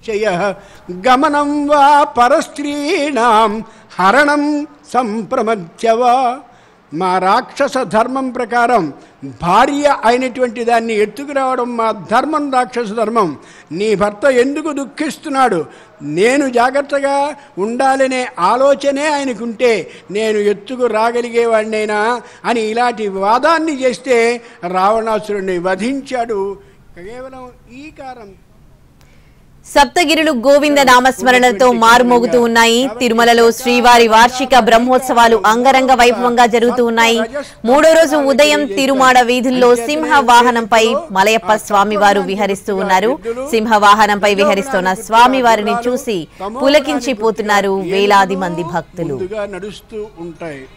నిశ్చయ గమనం వా పరస్త్రీణాం హరణం సంప్రమత్య వా మా రాక్షస ధర్మం ప్రకారం భార్య అయినటువంటి దాన్ని ఎత్తుకురావడం మా ధర్మం రాక్షస ధర్మం నీ భర్త ఎందుకు దుఃఖిస్తున్నాడు నేను జాగ్రత్తగా ఉండాలనే ఆలోచనే ఆయనకుంటే నేను ఎత్తుకు రాగలిగేవాడినైనా అని ఇలాంటి వాదాన్ని చేస్తే రావణాసురుడిని వధించాడు కేవలం ఈ కారం సప్తగిరులు గోవింద నామస్మరణలతో మారుమోగుతూ ఉన్నాయి తిరుమలలో శ్రీవారి వార్షిక బ్రహ్మోత్సవాలు అంగరంగ వైభవంగా జరుగుతూ ఉన్నాయి మూడో రోజు ఉదయం తిరుమాడ వీధుల్లో సింహ వాహనంపై మలయప్ప స్వామివారు విహరిస్తూ ఉన్నారు సింహ వాహనంపై విహరిస్తున్న స్వామివారిని చూసి పులకించిపోతున్నారు వేలాది మంది భక్తులు ముందుగా నడుస్తూ ఉంటాయి